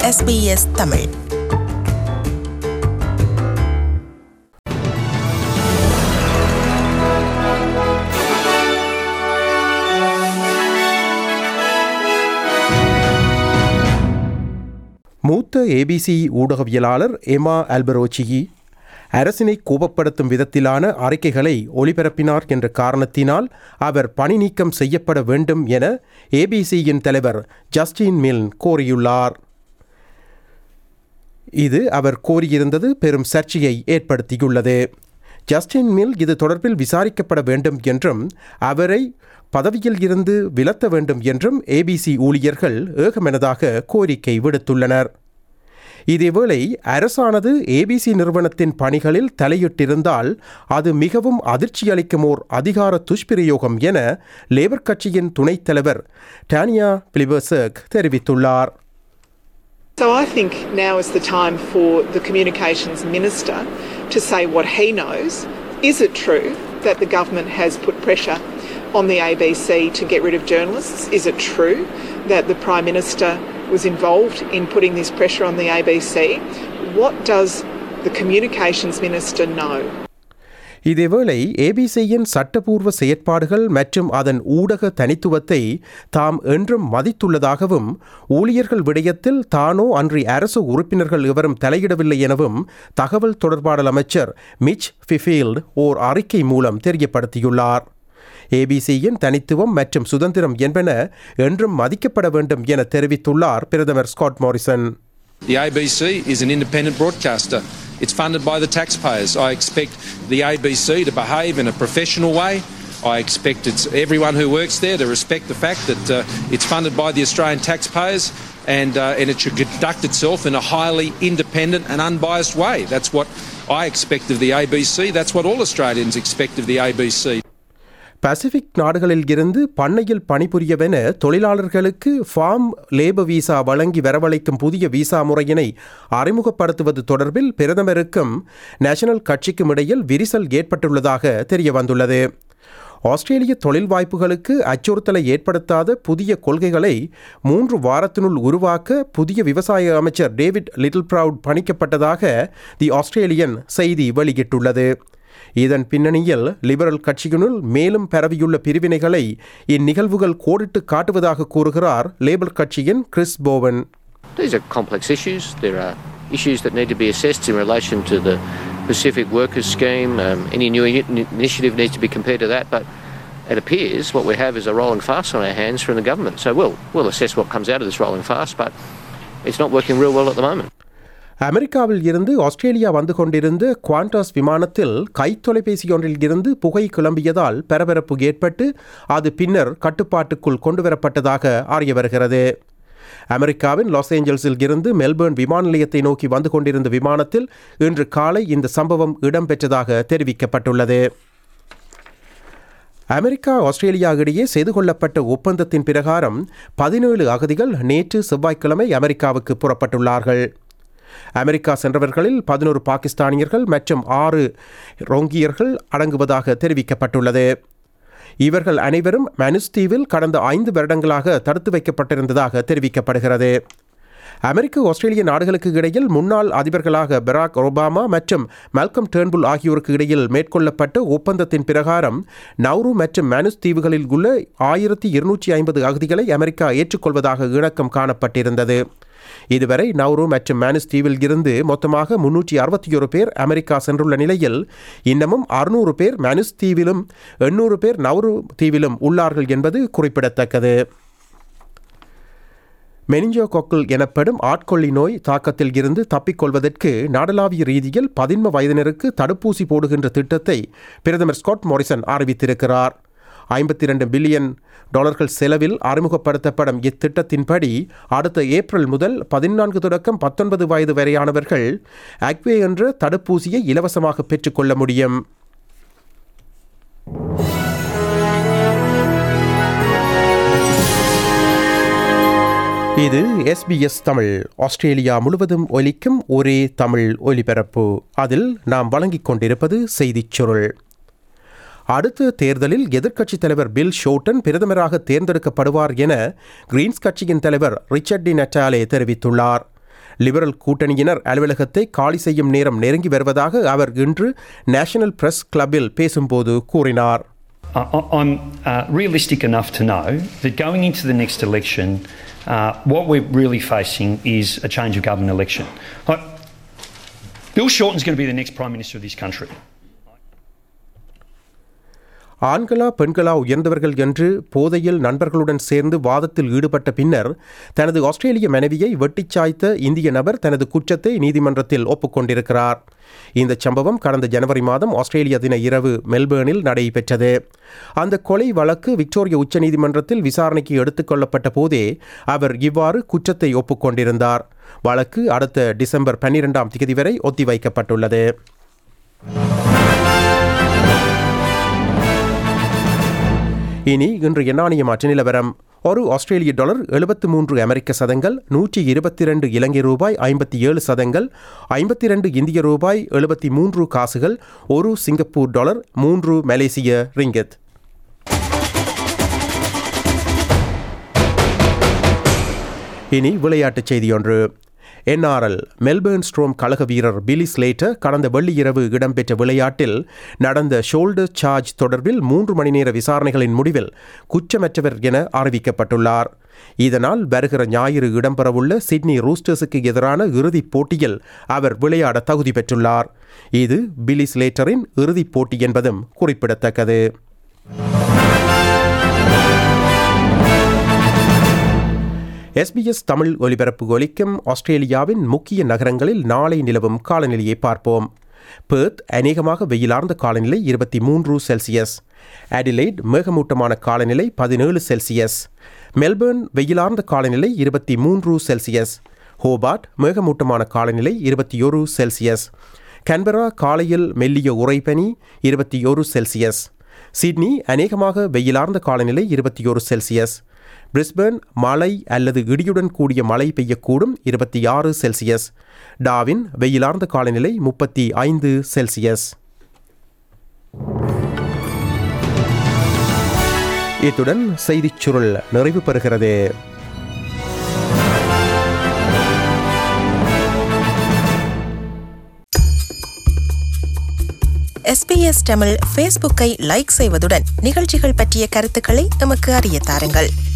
SBS Tamil மூத்த ABC ஊடகவியலாளர் எமா ஆல்பரோச்சி அரசினை கோபப்படுத்தும் விதத்திலான அறிக்கைகளை ஒளிபரப்பினார் என்ற காரணத்தினால் அவர் பணி நீக்கம் செய்யப்பட வேண்டும் என ஏபிசியின் தலைவர் ஜஸ்டின் மில்ன் கோரியுள்ளார் இது அவர் கோரியிருந்தது பெரும் சர்ச்சையை ஏற்படுத்தியுள்ளது ஜஸ்டின் மில் இது தொடர்பில் விசாரிக்கப்பட வேண்டும் என்றும் அவரை பதவியில் இருந்து விலத்த வேண்டும் என்றும் ஏபிசி ஊழியர்கள் ஏகமனதாக கோரிக்கை விடுத்துள்ளனர் இதேவேளை அரசானது ஏபிசி நிறுவனத்தின் பணிகளில் தலையிட்டிருந்தால் அது மிகவும் அதிர்ச்சியளிக்கும் ஓர் அதிகார துஷ்பிரயோகம் என லேபர் கட்சியின் துணைத் தலைவர் டானியா பிலிபர்சர்க் தெரிவித்துள்ளார் So I think now is the time for the Communications Minister to say what he knows. Is it true that the government has put pressure on the ABC to get rid of journalists? Is it true that the Prime Minister was involved in putting this pressure on the ABC? What does the Communications Minister know? இதேவேளை ஏபிசியின் சட்டபூர்வ செயற்பாடுகள் மற்றும் அதன் ஊடக தனித்துவத்தை தாம் என்றும் மதித்துள்ளதாகவும் ஊழியர்கள் விடயத்தில் தானோ அன்றி அரசு உறுப்பினர்கள் எவரும் தலையிடவில்லை எனவும் தகவல் தொடர்பாடல் அமைச்சர் மிச் ஃபிஃபீல்ட் ஓர் அறிக்கை மூலம் தெரியப்படுத்தியுள்ளார் ஏபிசியின் தனித்துவம் மற்றும் சுதந்திரம் என்பன என்றும் மதிக்கப்பட வேண்டும் என தெரிவித்துள்ளார் பிரதமர் Scott Morrison The ABC is an independent broadcaster. It's funded by the taxpayers. I expect the ABC to behave in a professional way. I expect it's everyone who works there to respect the fact that uh, it's funded by the Australian taxpayers and, uh, and it should conduct itself in a highly independent and unbiased way. That's what I expect of the ABC. That's what all Australians expect of the ABC. Pacific நாடுகளில் இருந்து பண்ணையில் பணிபுரியவென தொழிலாளர்களுக்கு form labour visa வழங்கி வரவழைக்கும் புதிய visa முறையினை அறிமுகப்படுத்துவது தொடர்பில் பிரதமருக்கும் national கட்சிக்கும் இடையில் விரிசல் ஏற்பட்டுள்ளதாக தெரிய வந்துள்ளது ஆஸ்திரேலிய தொழில் வாய்ப்புகளுக்கு அச்சுறுத்தலை ஏற்படுத்தாத புதிய கொள்கைகளை மூன்று வாரத்தினுள் உருவாக்க புதிய விவசாய அமைச்சர் டேவிட் லிட்டில் ப்ரவுட் பணிக்கப்பட்டதாக தி ஆஸ்திரேலியன் செய்தி வெளியிட்டுள்ளது இதன் பின்னணியில் லிபரல் கட்சியினுள் மேலும் பரவியுள்ள பிரிவினைகளை இந்நிகழ்வுகள் கோடிட்டு காட்டுவதாக கூறுகிறார் லேபர் கட்சியின் Chris Bowen These are complex issues. There are issues that need to be assessed in relation to the Pacific Workers Scheme. Um, any new ini- initiative needs to be compared to that, but it appears what we have is a rolling fast on our hands from the government. So we'll, we'll assess what comes out of this rolling fast, but it's not working real well at the moment. அமெரிக்காவில் இருந்து Australia வந்து கொண்டிருந்த Qantas விமானத்தில் கைத்தொலைபேசி ஒன்றில் இருந்து புகை கிளம்பியதால் பரபரப்பு ஏற்பட்டு அது பின்னர் கட்டுப்பாட்டுக்குள் கொண்டுவரப்பட்டதாக அறிய வருகிறது அமெரிக்காவின் லாஸ் ஏஞ்சல்ஸில் இருந்து மெல்பேர்ன் விமான நிலையத்தை நோக்கி வந்து கொண்டிருந்த விமானத்தில் இன்று காலை இந்த சம்பவம் இடம்பெற்றதாக தெரிவிக்கப்பட்டுள்ளது அமெரிக்கா ஆஸ்திரேலியா இடையே செய்து கொள்ளப்பட்ட ஒப்பந்தத்தின் பிரகாரம் பதினேழு அகதிகள் நேற்று செவ்வாய்க்கிழமை அமெரிக்காவுக்கு புறப்பட்டுள்ளார்கள் அமெரிக்கா சென்றவர்களில் பதினோரு பாகிஸ்தானியர்கள் மற்றும் ஆறு ரோங்கியர்கள் அடங்குவதாக தெரிவிக்கப்பட்டுள்ளது இவர்கள் அனைவரும் மனுஸ் தீவில் கடந்த ஐந்து வருடங்களாக தடுத்து வைக்கப்பட்டிருந்ததாக தெரிவிக்கப்படுகிறது அமெரிக்க ஆஸ்திரேலிய நாடுகளுக்கு இடையில் முன்னாள் அதிபர்களாக பராக் ஒபாமா மற்றும் மல்கம் டேர்ன்புல் ஆகியோருக்கு இடையில் மேற்கொள்ளப்பட்ட ஒப்பந்தத்தின் பிரகாரம் நவ்ரு மற்றும் மனுஸ் தீவுகளில் உள்ள ஆயிரத்தி இருநூற்றி ஐம்பது அகதிகளை அமெரிக்கா ஏற்றுக்கொள்வதாக இணக்கம் காணப்பட்டிருந்தது இதுவரை நவ்ரு மற்றும் மேனுஸ் தீவில் இருந்து மொத்தமாக முன்னூற்றி அறுபத்தி ஒரு பேர் அமெரிக்கா சென்றுள்ள நிலையில் இன்னமும் அறுநூறு பேர் மேனுஸ் தீவிலும் எண்ணூறு பேர் நவ்ரு தீவிலும் உள்ளார்கள் என்பது குறிப்பிடத்தக்கது மெனிஞ்சோகோக்கல் எனப்படும் ஆட்கொள்ளி நோய் தாக்கத்தில் இருந்து தப்பிக்கொள்வதற்கு நாடளாவிய ரீதியில் பதின்ம வயதினருக்கு தடுப்பூசி போடுகின்ற திட்டத்தை பிரதமர் ஸ்காட் மோரிசன் அறிவித்திருக்கிறார் ஐம்பத்தி இரண்டு பில்லியன் டாலர்கள் செலவில் அறிமுகப்படுத்தப்படும் இத்திட்டத்தின்படி அடுத்த ஏப்ரல் முதல் பதினான்கு தொடக்கம் பத்தொன்பது வயது வரையானவர்கள் அக்வே என்ற தடுப்பூசியை இலவசமாக பெற்றுக்கொள்ள முடியும் இது எஸ்பிஎஸ் தமிழ் ஆஸ்திரேலியா முழுவதும் ஒலிக்கும் ஒரே தமிழ் ஒலிபரப்பு அதில் நாம் வழங்கிக் கொண்டிருப்பது செய்திச் சுருள் அடுத்த தேர்தலில் எதிர்க்கட்சித் தலைவர் பில் ஷோட்டன் பிரதமராக தேர்ந்தெடுக்கப்படுவார் என கிரீன்ஸ் கட்சியின் தலைவர் ரிச்சர்ட் டி நட்டாலே தெரிவித்துள்ளார் லிபரல் கூட்டணியினர் அலுவலகத்தை காலி செய்யும் நேரம் நெருங்கி வருவதாக அவர் இன்று நேஷனல் பிரஸ் கிளப்பில் பேசும்போது கூறினார் I- I- I'm uh, realistic enough to know that going into the next election, uh, what we're really facing is a change of government election. Like, Bill Shorten's going to be the next Prime Minister of this country. ஆண்களா பெண்களா உயர்ந்தவர்கள் என்று போதையில் நண்பர்களுடன் சேர்ந்து வாதத்தில் ஈடுபட்ட பின்னர் தனது ஆஸ்திரேலிய மனைவியை வெட்டிச் சாய்த்த இந்திய நபர் தனது குற்றத்தை நீதிமன்றத்தில் ஒப்புக்கொண்டிருக்கிறார் இந்த சம்பவம் கடந்த ஜனவரி மாதம் ஆஸ்திரேலிய தின இரவு மெல்பேர்னில் நடைபெற்றது அந்த கொலை வழக்கு விக்டோரிய உச்சநீதிமன்றத்தில் விசாரணைக்கு எடுத்துக் கொள்ளப்பட்ட போதே அவர் இவ்வாறு குற்றத்தை ஒப்புக்கொண்டிருந்தார் வழக்கு அடுத்த டிசம்பர் பன்னிரெண்டாம் தேதி வரை ஒத்திவைக்கப்பட்டுள்ளது இனி இன்று எண்ணாணிய மாற்று நிலவரம் ஒரு ஆஸ்திரேலிய டாலர் எழுபத்து மூன்று அமெரிக்க சதங்கள் நூற்றி இருபத்தி ரெண்டு இலங்கை ரூபாய் ஐம்பத்தி ஏழு சதங்கள் ஐம்பத்தி ரெண்டு இந்திய ரூபாய் எழுபத்தி மூன்று காசுகள் ஒரு சிங்கப்பூர் டாலர் மூன்று மலேசிய ரிங்கத் இனி விளையாட்டுச் செய்தியொன்று என்ஆர்எல் மெல்பேர்ன் ஸ்ட்ரோம் கழக வீரர் பிலி ஸ்லேட்டர் கடந்த வெள்ளியிரவு இடம்பெற்ற விளையாட்டில் நடந்த ஷோல்டர் சார்ஜ் தொடர்பில் மூன்று மணி நேர விசாரணைகளின் முடிவில் குற்றமற்றவர் என அறிவிக்கப்பட்டுள்ளார் இதனால் வருகிற ஞாயிறு இடம்பெறவுள்ள சிட்னி ரூஸ்டர்ஸுக்கு எதிரான இறுதிப் போட்டியில் அவர் விளையாட தகுதி பெற்றுள்ளார் இது பிலி ஸ்லேட்டரின் இறுதிப் போட்டி என்பதும் குறிப்பிடத்தக்கது எஸ்பிஎஸ் தமிழ் ஒலிபரப்பு ஒலிக்கும் ஆஸ்திரேலியாவின் முக்கிய நகரங்களில் நாளை நிலவும் காலநிலையை பார்ப்போம் பெர்த் அநேகமாக வெயிலார்ந்த காலநிலை இருபத்தி மூன்று செல்சியஸ் அடிலைட் மேகமூட்டமான காலநிலை பதினேழு செல்சியஸ் மெல்பேர்ன் வெயிலார்ந்த காலநிலை இருபத்தி மூன்று செல்சியஸ் ஹோபார்ட் மேகமூட்டமான காலநிலை இருபத்தி ஒரு செல்சியஸ் கன்பரா காலையில் மெல்லிய உறைபனி இருபத்தி ஒரு செல்சியஸ் சிட்னி அநேகமாக வெயிலார்ந்த காலநிலை இருபத்தி ஒரு செல்சியஸ் பிரிஸ்பேர்ன் மழை அல்லது இடியுடன் கூடிய மழை பெய்யக்கூடும் இருபத்தி ஆறு செல்சியஸ் டாவின் வெயிலார்ந்த காலநிலை முப்பத்தி ஐந்து செல்சியஸ் இத்துடன் செய்திச் சுருள் நிறைவு பெறுகிறது எஸ்பிஎஸ் தமிழ் ஃபேஸ்புக்கை லைக் செய்வதுடன் நிகழ்ச்சிகள் பற்றிய கருத்துக்களை எமக்கு அறிய தாருங்கள்